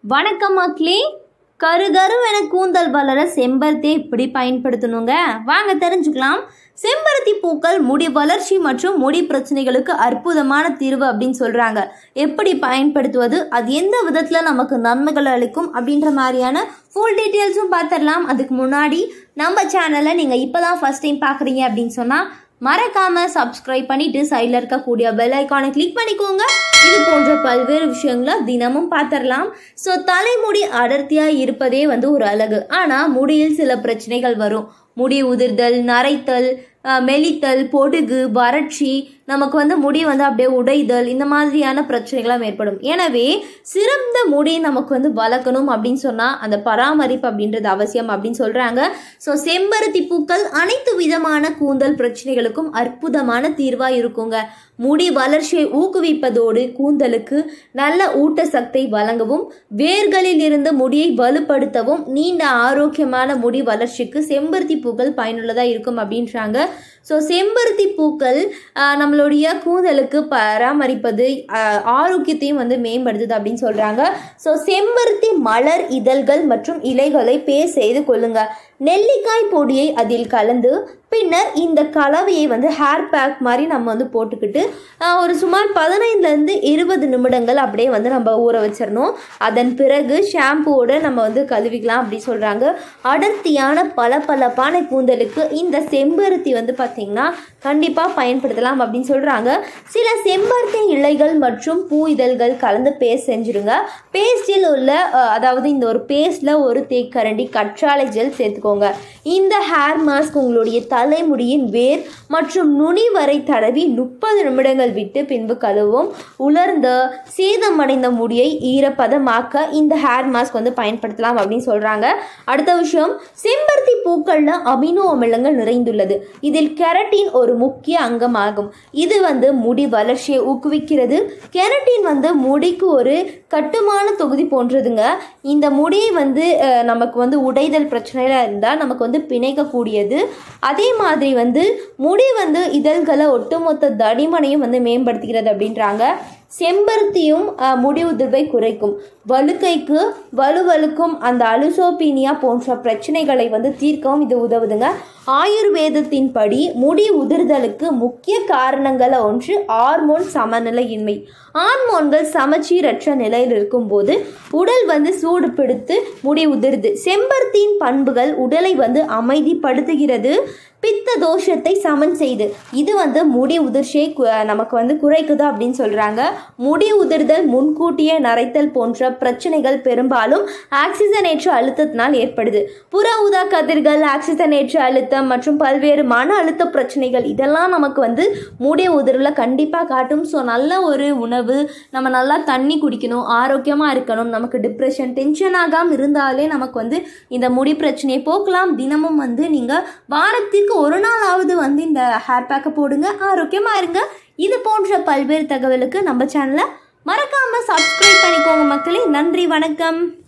வணக்கம் மக்களே கருகருவென கூந்தல் வளர செம்பருத்தி எப்படி பயன்படுத்தணுங்க வாங்க தெரிஞ்சுக்கலாம் செம்பருத்தி பூக்கள் முடி வளர்ச்சி மற்றும் முடி பிரச்சனைகளுக்கு அற்புதமான தீர்வு அப்படின்னு சொல்றாங்க எப்படி பயன்படுத்துவது அது எந்த விதத்துல நமக்கு நன்மைகள் அளிக்கும் அப்படின்ற மாதிரியான ஃபுல் டீட்டெயில்ஸும் பார்த்துடலாம் அதுக்கு முன்னாடி நம்ம சேனலை நீங்க இப்பதான் ஃபர்ஸ்ட் டைம் பார்க்குறீங்க அப்படின்னு சொன்னா மறக்காம சப்ஸ்கிரைப் பண்ணிட்டு சைடில் இருக்கக்கூடிய பெல் ஐக்கானை கிளிக் பண்ணிக்கோங்க இது போன்ற பல்வேறு விஷயங்களை தினமும் பார்த்துடலாம் ஸோ தலைமுடி அடர்த்தியாக இருப்பதே வந்து ஒரு அழகு ஆனால் முடியில் சில பிரச்சனைகள் வரும் முடி உதிர்தல் நரைத்தல் அஹ், மெலித்தல் பொடுகு வறட்சி நமக்கு வந்து முடி வந்து அப்படியே உடைதல் இந்த மாதிரியான பிரச்சனைகளாம் ஏற்படும் எனவே சிறந்த முடி நமக்கு வந்து வளர்க்கணும் அப்படின்னு சொன்னால் அந்த பராமரிப்பு அப்படின்றது அவசியம் அப்படின்னு சொல்கிறாங்க ஸோ செம்பருத்தி பூக்கள் அனைத்து விதமான கூந்தல் பிரச்சனைகளுக்கும் அற்புதமான தீர்வாக இருக்குங்க முடி வளர்ச்சியை ஊக்குவிப்பதோடு கூந்தலுக்கு நல்ல ஊட்டச்சத்தை வழங்கவும் வேர்களில் இருந்து முடியை வலுப்படுத்தவும் நீண்ட ஆரோக்கியமான முடி வளர்ச்சிக்கு செம்பருத்தி பூக்கள் பயனுள்ளதாக இருக்கும் அப்படின்றாங்க ஸோ செம்பருத்தி பூக்கள் ஆஹ், நம்மளுடைய கூந்தலுக்கு பராமரிப்பது ஆஹ், ஆரோக்கியத்தையும் வந்து மேம்படுத்துது அப்படின்னு சொல்கிறாங்க ஸோ செம்பருத்தி மலர் இதழ்கள் மற்றும் இலைகளை பேஸ்ட் செய்து கொள்ளுங்க நெல்லிக்காய் பொடியை அதில் கலந்து பின்னர் இந்த கலவையை வந்து ஹேர் பேக் மாதிரி நம்ம வந்து போட்டுக்கிட்டு ஆஹ், ஒரு சுமார் பதினைந்துலேருந்து இருபது நிமிடங்கள் அப்படியே வந்து நம்ம ஊற வச்சிடணும் அதன் பிறகு ஷாம்புவோட நம்ம வந்து கழுவிக்கலாம் அப்படி சொல்கிறாங்க அடர்த்தியான பளபளப்பான கூந்தலுக்கு இந்த செம்பருத்தி வந்து பார்த்திங்கன்னா கண்டிப்பாக பயன்படுத்தலாம் அப்படின்னு சொல்கிறாங்க சில செம்பருத்தி இலைகள் மற்றும் பூ இதழ்கள் கலந்து பேஸ்ட் செஞ்சுருங்க பேஸ்டில் உள்ள அஹ், அதாவது இந்த ஒரு பேஸ்டில் ஒரு தேக்கரண்டி கற்றாழை ஜெல் சேர்த்துக்கோங்க இந்த ஹேர் மாஸ்க் உங்களுடைய தலைமுடியின் வேர் மற்றும் நுனி வரை தடவி முப்பது நிமிடங்கள் விட்டு பின்பு கழுவும் உலர்ந்த சேதமடைந்த முடியை ஈரப்பதமாக்க இந்த ஹேர் மாஸ்க் வந்து பயன்படுத்தலாம் அப்படின்னு சொல்கிறாங்க அடுத்த விஷயம் செம்பருத்தி பூக்கள்ல அமினோ அமிலங்கள் நிறைந்துள்ளது இதில் கெரட்டின் ஒரு முக்கிய அங்கமாகும் இது வந்து முடி வளர்ச்சியை ஊக்குவிக்கிறது கெரட்டின் வந்து முடிக்கு ஒரு கட்டுமான தொகுதி போன்றதுங்க இந்த முடியை வந்து அஹ், நமக்கு வந்து உடைதல் பிரச்சனையில் இருந்தால் நமக்கு வந்து பிணைக்கக்கூடியது அதே மாதிரி வந்து முடி வந்து இதழ்களை ஒட்டுமொத்த தடிமனையும் வந்து மேம்படுத்துகிறது அப்படின்றாங்க செம்பருத்தியும் அஹ், முடி உதிர்வை குறைக்கும் வழுக்கைக்கு வலுவழுக்கும் அந்த அலுசோபீனியா போன்ற பிரச்சனைகளை வந்து தீர்க்கவும் இது உதவுதுங்க ஆயுர்வேதத்தின்படி முடி உதிர்தலுக்கு முக்கிய காரணங்கள ஒன்று ஹார்மோன் சமநிலையின்மை ஹார்மோன்கள் சமச்சீரற்ற நிலையில் இருக்கும்போது உடல் வந்து சூடு பிடித்து முடி உதிருது செம்பருத்தியின் பண்புகள் உடலை வந்து அமைதிப்படுத்துகிறது பித்த தோஷத்தை சமன் செய்து இது வந்து முடி உதிர்ச்சியை கு- நமக்கு வந்து குறைக்குது அப்படின்னு சொல்றாங்க முடி உதிர்தல் முன்கூட்டியே நரைத்தல் போன்ற பிரச்சனைகள் பெரும்பாலும் ஆக்சிஜனேற்ற அழுத்தத்தினால் ஏற்படுது புற ஊதா கதிர்கள் ஆக்சிஜனேற்ற அழுத்தம் மற்றும் பல்வேறு மன அழுத்த பிரச்சனைகள் இதெல்லாம் நமக்கு வந்து முடி உதிர்வில் கண்டிப்பாக காட்டும் ஸோ நல்ல ஒரு உணவு நம்ம நல்லா தண்ணி குடிக்கணும் ஆரோக்கியமாக இருக்கணும் நமக்கு டிப்ரெஷன் டென்ஷன் ஆகாமல் இருந்தாலே நமக்கு வந்து இந்த முடி பிரச்சனையை போக்கலாம் தினமும் வந்து நீங்கள் வாரத்திற்கு ஒரு நாளாவது வந்து இந்த ஹேர் பேக்கை போடுங்க ஆரோக்கியமாக இருங்க இது போன்ற பல்வேறு தகவலுக்கு நம்ம சேனலை மறக்காமல் சப்ஸ்கிரைப் பண்ணிக்கோங்க மக்களே நன்றி வணக்கம்